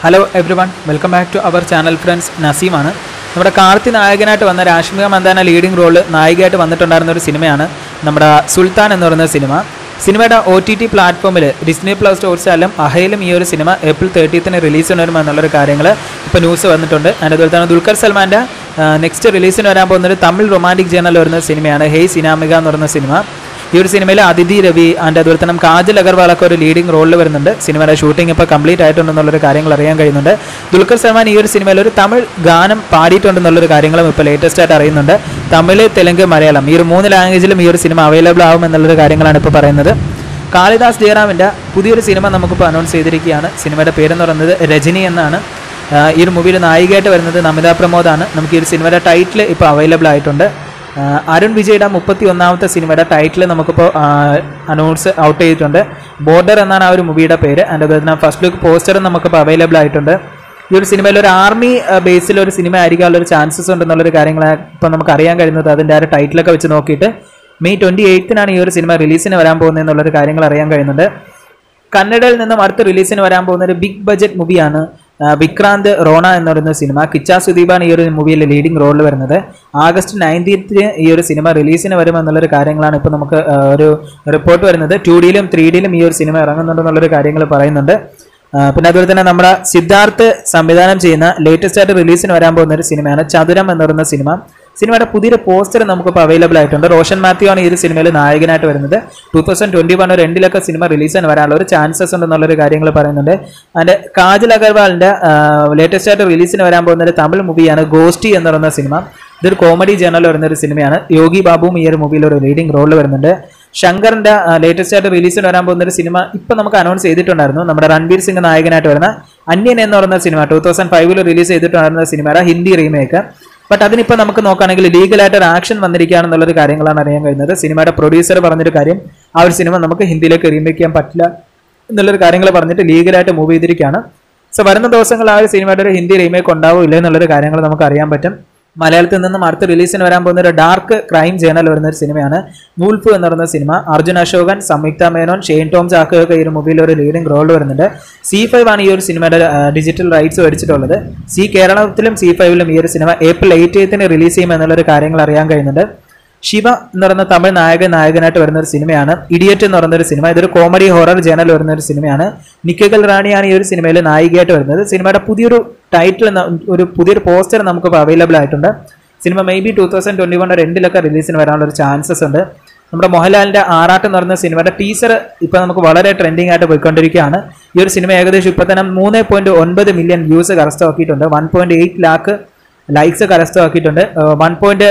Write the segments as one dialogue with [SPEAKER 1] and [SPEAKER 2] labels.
[SPEAKER 1] hello everyone welcome back to our channel friends നസീമാണ് നമ്മുടെ കാർത്തി നായകനായിട്ട് വന്ന രാഷ്മിക മന്ദാന ലീഡിംഗ് റോളിൽ നായികയായിട്ട് വന്നിട്ടുണ്ടായിരുന്ന ഒരു സിനിമയാണ് നമ്മുടെ സുൽത്താൻ എന്ന് പറയുന്ന സിനിമ സിനിമയുടെ ഒ ടി ടി പ്ലാറ്റ്ഫോമിൽ ഡിസ്നി പ്ലസ് സ്റ്റോർസിലും അഹയിലും ഈ ഒരു സിനിമ ഏപ്രിൽ തേർട്ടീത്തിന് റിലീസ് വരും എന്നുള്ളൊരു കാര്യങ്ങൾ ഇപ്പോൾ ന്യൂസ് വന്നിട്ടുണ്ട് അതിൻ്റെ അതുപോലെ തന്നെ ദുൽഖർ സൽമാൻ്റെ നെക്സ്റ്റ് റിലീസിന് വരാൻ പോകുന്ന ഒരു തമിഴ് റൊമാൻറ്റിക് ജേണൽ വരുന്ന സിനിമയാണ് ഹേയ് സിനാമിക എന്ന് പറയുന്ന സിനിമ ഈ ഒരു സിനിമയിൽ അതിഥി രവി ആൻഡ് അതുപോലെ തന്നെ കാജൽ അഗർവാളൊക്കെ ഒരു ലീഡിംഗ് റോളിൽ വരുന്നുണ്ട് സിനിമയുടെ ഷൂട്ടിംഗ് ഇപ്പോൾ കംപ്ലീറ്റ് ആയിട്ടുണ്ടെന്നുള്ളൊരു കാര്യങ്ങൾ അറിയാൻ കഴിയുന്നുണ്ട് ദുൽഖർ സൽമാൻ ഈ ഒരു സിനിമയിൽ ഒരു തമിഴ് ഗാനം പാടിയിട്ടുണ്ടെന്നുള്ളൊരു കാര്യങ്ങളും ഇപ്പോൾ ലേറ്റസ്റ്റ് ആയിട്ട് അറിയുന്നുണ്ട് തമിഴ് തെലുങ്ക് മലയാളം ഈ ഒരു മൂന്ന് ലാംഗ്വേജിലും ഈ ഒരു സിനിമ അവൈലബിൾ ആവും എന്നുള്ളൊരു കാര്യങ്ങളാണ് ഇപ്പോൾ പറയുന്നത് കാളിദാസ് ജയറാമിൻ്റെ പുതിയൊരു സിനിമ നമുക്കിപ്പോൾ അനൗൺസ് ചെയ്തിരിക്കുകയാണ് സിനിമയുടെ പേരെന്ന് പറയുന്നത് രജനി എന്നാണ് ആ, ഈ ഒരു മൂവിയിൽ നായികയായിട്ട് വരുന്നത് നമിത പ്രമോദാണ് നമുക്ക് ഈ ഒരു സിനിമയുടെ ടൈറ്റിൽ ഇപ്പോൾ അവൈലബിൾ ആയിട്ടുണ്ട് ആ, അരുൺ വിജയുടെ മുപ്പത്തി ഒന്നാമത്തെ സിനിമയുടെ ടൈറ്റിൽ നമുക്കിപ്പോൾ അനൗൺസ് ഔട്ട് ചെയ്തിട്ടുണ്ട് ബോർഡർ എന്നാണ് ആ ഒരു മൂവിയുടെ പേര് അതിൻ്റെ അതുപോലെ തന്നെ ഫസ്റ്റ് ലുക്ക് പോസ്റ്ററും നമുക്കിപ്പോൾ അവൈലബിൾ ആയിട്ടുണ്ട് ഈ ഒരു സിനിമയിൽ ഒരു ആർമി ബേസിൽ ഒരു സിനിമ ആയിരിക്കാനുള്ള ഒരു ചാൻസസ് ഉണ്ടെന്നുള്ളൊരു കാര്യങ്ങൾ ഇപ്പോൾ നമുക്ക് അറിയാൻ കഴിയുന്നത് അതിൻ്റെ ആ ഒരു ടൈറ്റിലൊക്കെ വെച്ച് നോക്കിയിട്ട് മെയ് ട്വൻറ്റി എയ്ത്തിനാണ് ഈ ഒരു സിനിമ റിലീസിന് വരാൻ പോകുന്നത് എന്നുള്ളൊരു കാര്യങ്ങൾ അറിയാൻ കഴിയുന്നുണ്ട് കന്നഡയിൽ നിന്നും അടുത്ത റിലീസിന് വരാൻ പോകുന്ന ഒരു ബിഗ് ബഡ്ജറ്റ് മൂവിയാണ് ആ, വിക്രാന്ത് റോണ എന്ന് പറയുന്ന സിനിമ കിച്ച സുദീപാണ് ഈ ഒരു മൂവിയിൽ ലീഡിംഗ് റോളിൽ വരുന്നത് ആഗസ്റ്റ് നയൻറ്റീൻത്തിന് ഈ ഒരു സിനിമ റിലീസിന് വരും എന്നുള്ളൊരു കാര്യങ്ങളാണ് ഇപ്പോൾ നമുക്ക് ആ, ഒരു റിപ്പോർട്ട് വരുന്നത് ടു ഡിയിലും ത്രീ ഡിയിലും ഈ ഒരു സിനിമ ഇറങ്ങുന്നുണ്ടെന്നുള്ളൊരു കാര്യങ്ങൾ പറയുന്നുണ്ട് ആ, പിന്നെ അതുപോലെ തന്നെ നമ്മുടെ സിദ്ധാർത്ഥ് സംവിധാനം ചെയ്യുന്ന ലേറ്റസ്റ്റ് ആയിട്ട് റിലീസിന് വരാൻ പോകുന്ന ഒരു സിനിമയാണ് ചതുരം എന്ന് പറയുന്ന സിനിമ സിനിമയുടെ പുതിയൊരു പോസ്റ്റർ നമുക്കിപ്പോൾ അവൈലബിൾ ആയിട്ടുണ്ട് റോഷൻ മാത്യു ആണ് ഈ ഒരു സിനിമയിൽ നായകനായിട്ട് വരുന്നത് ടൂ തൗസൻഡ് ട്വന്റി വൺ ഒരു എൻഡിലൊക്കെ സിനിമ റിലീസിന് വരാനുള്ള ഒരു ചാൻസസ് ഉണ്ടെന്നുള്ളൊരു കാര്യങ്ങൾ പറയുന്നുണ്ട് അതിൻ്റെ കാജൽ അഗർവാളിൻ്റെ ലേറ്റസ്റ്റ് ആയിട്ട് റിലീസിന് വരാൻ പോകുന്ന ഒരു തമിഴ് മൂവിയാണ് ഗോസ്റ്റി എന്ന് പറയുന്ന സിനിമ ഇതൊരു കോമഡി ജേണൽ വരുന്ന ഒരു സിനിമയാണ് യോഗി ബാബുവും ഈ ഒരു മൂവിയിൽ ഒരു ലീഡിംഗ് റോളിൽ വരുന്നുണ്ട് ശങ്കറിന്റെ ലേറ്റസ്റ്റ് ആയിട്ട് റിലീസിന് വരാൻ പോകുന്ന ഒരു സിനിമ ഇപ്പൊ നമുക്ക് അനൗൺസ് ചെയ്തിട്ടുണ്ടായിരുന്നു നമ്മുടെ രൺബീർ സിംഗ് നായകനായിട്ട് വരുന്ന അന്യൻ എന്ന് പറയുന്ന സിനിമ ടൂ തൗസൻഡ് ഫൈവിൽ റിലീസ് ചെയ്തിട്ടുണ്ടായിരുന്ന സിനിമയുടെ ഹിന്ദി റീമേക്ക് ബട്ട് അതിനിപ്പോൾ നമുക്ക് നോക്കുകയാണെങ്കിൽ ലീഗലായിട്ട് ഒരു ആക്ഷൻ വന്നിരിക്കുകയാണെന്നുള്ളൊരു കാര്യങ്ങളാണ് അറിയാൻ കഴിയുന്നത് സിനിമയുടെ പ്രൊഡ്യൂസർ പറഞ്ഞൊരു കാര്യം ആ ഒരു സിനിമ നമുക്ക് ഹിന്ദിയിലേക്ക് റീമേക്ക് ചെയ്യാൻ പറ്റില്ല എന്നുള്ളൊരു കാര്യങ്ങൾ പറഞ്ഞിട്ട് ലീഗലായിട്ട് മൂവ് ചെയ്തിരിക്കുകയാണ് സോ വരുന്ന ദിവസങ്ങളിൽ ആ ഒരു സിനിമയുടെ ഒരു ഹിന്ദി റീമേക്ക് ഉണ്ടാവും ഇല്ല എന്നുള്ളൊരു കാര്യങ്ങൾ നമുക്ക് അറിയാൻ പറ്റും മലയാളത്തിൽ നിന്നും അടുത്ത റിലീസിന് വരാൻ പോകുന്ന ഒരു ഡാർക്ക് ക്രൈം ജേണൽ വരുന്ന ഒരു സിനിമയാണ് വൂൾഫ് എന്ന് പറയുന്ന സിനിമ അർജുൻ അശോകൻ സംയുക്ത മേനോൻ ഷെയ്ൻ ടോം ചാക്കോയൊക്കെ ഈ ഒരു മൂവിയിൽ ഒരു ലീഡിംഗ് റോൾ വരുന്നുണ്ട് സി ഫൈവ് ആണ് ഈ ഒരു സിനിമയുടെ ഡിജിറ്റൽ റൈറ്റ്സ് മേടിച്ചിട്ടുള്ളത് സി കേരളത്തിലും സി ഫൈവിലും ഈ ഒരു സിനിമ ഏപ്രിൽ എയ്റ്റീത്തിന് റിലീസ് ചെയ്യും എന്നുള്ളൊരു കാര്യങ്ങൾ അറിയാൻ കഴിയുന്നുണ്ട് ശിവ എന്ന് പറയുന്ന തമിഴ് നായകൻ നായകനായിട്ട് വരുന്ന ഒരു സിനിമയാണ് ഇഡിയറ്റ് എന്ന് പറയുന്ന ഒരു സിനിമ ഇതൊരു കോമഡി ഹൊറർ ജേണൽ വരുന്ന ഒരു സിനിമയാണ് നിക്കൽ റാണിയാണ് ഈ ഒരു സിനിമയിൽ നായികയായിട്ട് വരുന്നത് സിനിമയുടെ പുതിയൊരു ടൈറ്റിൽ ഒരു പുതിയൊരു പോസ്റ്റർ നമുക്ക് അവൈലബിൾ ആയിട്ടുണ്ട് സിനിമ maybe two thousand twenty one എൻഡിലൊക്കെ റിലീസിന് വരാനുള്ള ഒരു ചാൻസസ് ഉണ്ട് നമ്മുടെ മോഹൻലാലിന്റെ ആറാട്ട് എന്ന് പറയുന്ന സിനിമയുടെ ടീസർ ഇപ്പൊ നമുക്ക് വളരെ ട്രെൻഡിങ് ആയിട്ട് പോയിക്കൊണ്ടിരിക്കുകയാണ് ഈ ഒരു സിനിമ ഏകദേശം ഇപ്പൊ തന്നെ മൂന്ന് പോയിന്റ് ഒൻപത് മില്യൺ വ്യൂസ് കരസ്ഥമാക്കിയിട്ടുണ്ട് one point eight lakh likes കരസ്ഥമാക്കിയിട്ടുണ്ട് വൺ പോയിന്റ്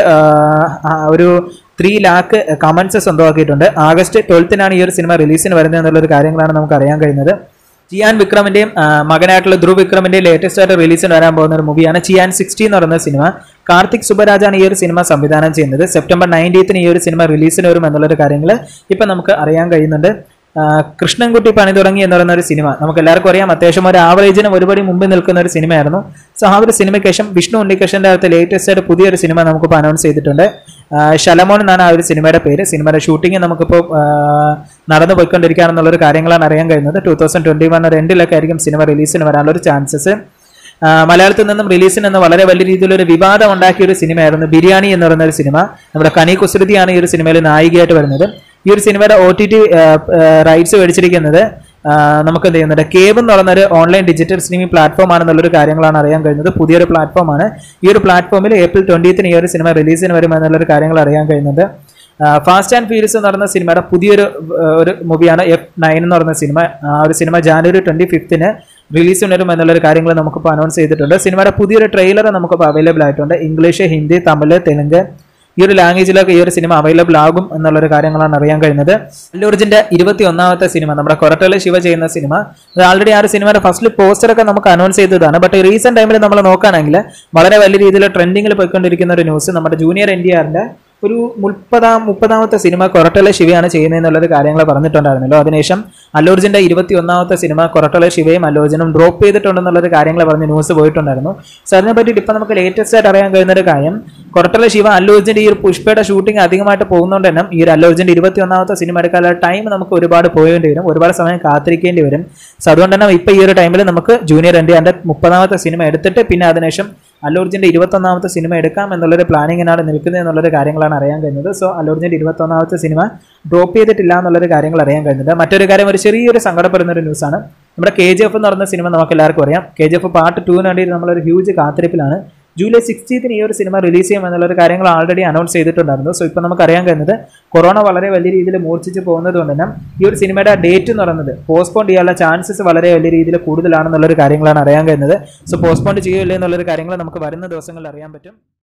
[SPEAKER 1] ഒരു ത്രീ ലാക്ക് കമന്റ്സ് സ്വന്തമാക്കിയിട്ടുണ്ട് ആഗസ്റ്റ് ട്വൽത്തിനാണ് ഈ ഒരു സിനിമ റിലീസിന് വരുന്നത് എന്നുള്ളൊരു കാര്യങ്ങളാണ് നമുക്ക് അറിയാൻ കഴിയുന്നത് ചിയാൻ വിക്രമിന്റെയും ആ, മകനായിട്ടുള്ള ധ്രുവ് വിക്രമിന്റെയും ലേറ്റസ്റ്റ് ആയിട്ട് റിലീസിന് വരാൻ പോകുന്ന ഒരു മൂവിയാണ് ചിയാൻ സിക്സ്റ്റി എന്ന് പറയുന്ന സിനിമ കാർത്തിക് സുബരാജാണ് ഈ ഒരു സിനിമ സംവിധാനം ചെയ്യുന്നത് സെപ്റ്റംബർ നയൻറ്റീത്തിന് ഈ ഒരു സിനിമ റിലീസിന് വരും എന്നുള്ളൊരു കാര്യങ്ങൾ ഇപ്പം നമുക്ക് അറിയാൻ കഴിയുന്നുണ്ട് ആ, കൃഷ്ണൻകുട്ടി പണി തുടങ്ങി എന്ന് പറയുന്ന ഒരു സിനിമ നമുക്ക് എല്ലാവർക്കും അറിയാം അത്യാവശ്യം ഒരു ആവറേജിന് ഒരുപടി മുമ്പിൽ നിൽക്കുന്ന ഒരു സിനിമയായിരുന്നു സോ ആ ഒരു സിനിമയ്ക്ക് ശേഷം വിഷ്ണു ഉണ്ണികൃഷ്ണന്റെ അകത്ത് ലേറ്റസ്റ്റ് ആയിട്ട് പുതിയൊരു സിനിമ നമുക്കിപ്പോൾ അനൗൺസ് ചെയ്തിട്ടുണ്ട് ആ, ശലമോൻ എന്നാണ് ആ ഒരു സിനിമയുടെ പേര് സിനിമയുടെ ഷൂട്ടിംഗ് നമുക്കിപ്പോൾ ആ, നടന്നു പോയിക്കൊണ്ടിരിക്കുകയാണെന്നുള്ളൊരു കാര്യങ്ങളാണ് അറിയാൻ കഴിയുന്നത് ടൂ തൗസൻഡ് ട്വന്റി വൺ എൻഡിലൊക്കെ ആയിരിക്കും സിനിമ റിലീസിന് വരാനുള്ള ഒരു ചാൻസസ് മലയാളത്തിൽ നിന്നും റിലീസിന് നിന്ന് വളരെ വലിയ രീതിയിലൊരു വിവാദം ഉണ്ടാക്കിയ ഒരു സിനിമയായിരുന്നു ബിരിയാണി എന്ന് പറയുന്ന ഒരു സിനിമ നമ്മുടെ കനി കുസൃതിയാണ് ഈ ഒരു സിനിമയിൽ നായികയായിട്ട് വരുന്നത് ഈ ഒരു സിനിമയുടെ ഒ ടി ടി റൈറ്റ്സ് മേടിച്ചിരിക്കുന്നത് ആ, നമുക്ക് എന്ത് ചെയ്യുന്നുണ്ട് കേബ് എന്ന് പറയുന്ന ഒരു ഓൺലൈൻ ഡിജിറ്റൽ സ്ട്രീമിംഗ് പ്ലാറ്റ്ഫോം ആണെന്നുള്ളൊരു കാര്യങ്ങളാണ് അറിയാൻ കഴിയുന്നത് പുതിയൊരു പ്ലാറ്റ്ഫോമാണ് ഈ ഒരു പ്ലാറ്റ്ഫോമിൽ ഏപ്രിൽ ട്വന്റിയത്തിന് ഈ ഒരു സിനിമ റിലീസിന് വരും എന്നുള്ളൊരു കാര്യങ്ങൾ അറിയാൻ കഴിയുന്നുണ്ട് ഫാസ്റ്റ് ആൻഡ് ഫ്യൂരിയസ് എന്ന് പറയുന്ന സിനിമയുടെ പുതിയൊരു ആ, ഒരു മൂവിയാണ് എഫ് നയൻ എന്ന് പറയുന്ന സിനിമ ആ ഒരു സിനിമ ജാനുവരി ട്വന്റി ഫിഫ്തിന് റിലീസ് വരും എന്നുള്ളൊരു കാര്യങ്ങൾ നമുക്കിപ്പോൾ അനൗൺസ് ചെയ്തിട്ടുണ്ട് സിനിമയുടെ പുതിയൊരു ട്രെയിലർ നമുക്കിപ്പോൾ അവൈലബിൾ ആയിട്ടുണ്ട് ഇംഗ്ലീഷ് ഹിന്ദി തമിഴ് തെലുങ്ക് ഈ ഒരു ലാംഗ്വേജിലൊക്കെ ഈ ഒരു സിനിമ അവൈലബിൾ ആകും എന്നുള്ളൊരു കാര്യങ്ങളാണ് അറിയാൻ കഴിയുന്നത് അല്ലൂർജിന്റെ ഇരുപത്തി ഒന്നാമത്തെ സിനിമ നമ്മുടെ കൊരട്ടല ശിവ ചെയ്യുന്ന സിനിമ ഇത് ആൾറെഡി ആ ഒരു സിനിമയുടെ ഫസ്റ്റ് പോസ്റ്ററൊക്കെ നമുക്ക് അനൗൺസ് ചെയ്തതാണ് ബട്ട് റീസെന്റ് ടൈമിൽ നമ്മൾ നോക്കുകയാണെങ്കിൽ വളരെ വലിയ രീതിയിൽ ട്രെൻഡിങ്ങിൽ പോയിക്കൊണ്ടിരിക്കുന്ന ഒരു ന്യൂസ് നമ്മുടെ ജൂനിയർ എൻ ഡി ആറിന്റെ ഒരു മുപ്പതാം മുപ്പതാമത്തെ സിനിമ കൊറട്ടല ശിവയാണ് ചെയ്യുന്നതെന്നുള്ളൊരു കാര്യങ്ങൾ പറഞ്ഞിട്ടുണ്ടായിരുന്നല്ലോ അതിനുശേഷം അല്ലൂർജിന്റെ ഇരുപത്തി ഒന്നാമത്തെ സിനിമ കൊറട്ടല ശിവയും അല്ലൂർജനും ഡ്രോപ്പ് ചെയ്തിട്ടുണ്ടെന്നുള്ളൊരു കാര്യങ്ങൾ പറഞ്ഞ് ന്യൂസ് പോയിട്ടുണ്ടായിരുന്നു സോ അതിനെ പറ്റിയിട്ട് ഇപ്പം നമുക്ക് ലേറ്റസ്റ്റ് ആയിട്ട് അറിയാൻ കഴിയുന്ന ഒരു കാര്യം കൊറട്ടല ശിവ അല്ലൂർജിന്റെ ഈ ഒരു പുഷ്പയുടെ ഷൂട്ടിംഗ് അധികമായിട്ട് പോകുന്നതുകൊണ്ട് തന്നെ ഈ ഒരു അല്ലൂർജിന്റെ ഇരുപത്തി ഒന്നാമത്തെ സിനിമ എടുക്കാനുള്ള ടൈം നമുക്ക് ഒരുപാട് പോകേണ്ടി വരും ഒരുപാട് സമയം കാത്തിരിക്കേണ്ടി വരും സോ അതുകൊണ്ട് തന്നെ ഇപ്പം ഈ ഒരു ടൈമിൽ നമുക്ക് ജൂനിയർ എൻ ഡി മുപ്പതാമത്തെ സിനിമ എടുത്തിട്ട് പിന്നെ അതിനുശേഷം അല്ലൂർജിന്റെ ഇരുപത്തൊന്നാമത്തെ സിനിമ എടുക്കാം എന്നുള്ളൊരു പ്ലാനിങ്ങിനാണ് നിൽക്കുന്നത് എന്നുള്ളൊരു കാര്യങ്ങളാണ് അറിയാൻ കഴിഞ്ഞത് സോ അല്ലൂർജിന്റെ ഇരുപത്തൊന്നാമത്തെ സിനിമ ഡ്രോപ്പ് ചെയ്തിട്ടില്ല എന്നുള്ളൊരു കാര്യങ്ങൾ അറിയാൻ കഴിഞ്ഞത് മറ്റൊരു കാര്യം ഒരു ചെറിയൊരു സങ്കടപ്പെടുന്ന ഒരു ന്യൂസാണ് നമ്മുടെ കെ ജി എഫ് എന്ന് പറയുന്ന സിനിമ നമുക്ക് എല്ലാവർക്കും അറിയാം കെ ജി എഫ് പാർട്ട് ടൂവിന് വേണ്ടി നമ്മളൊരു ഹ്യൂജ് കാത്തിരിപ്പിലാണ് ജൂലൈ സിക്സ്റ്റീത്തിന് ഈ ഒരു സിനിമ റിലീസ് ചെയ്യും എന്നുള്ളൊരു കാര്യങ്ങൾ ആൾറെഡി അനൗൺസ് ചെയ്തിട്ടുണ്ടായിരുന്നു സോ ഇപ്പോൾ നമുക്ക് അറിയാൻ കഴിയുന്നത് കൊറോണ വളരെ വലിയ രീതിയിൽ മൂർച്ഛിച്ച് പോകുന്നത് കൊണ്ട് തന്നെ ഈ ഒരു സിനിമയുടെ ഡേറ്റ് എന്ന് പറയുന്നത് പോസ്റ്റ്പോൺ ചെയ്യാനുള്ള ചാൻസസ് വളരെ വലിയ രീതിയിൽ കൂടുതലാണെന്നുള്ളൊരു കാര്യങ്ങളാണ് അറിയാൻ കഴിയുന്നത് സോ പോസ്റ്റ്പോൺ ചെയ്യുകയില്ല എന്നുള്ളൊരു കാര്യങ്ങൾ നമുക്ക് വരുന്ന ദിവസങ്ങളിൽ അറിയാൻ പറ്റും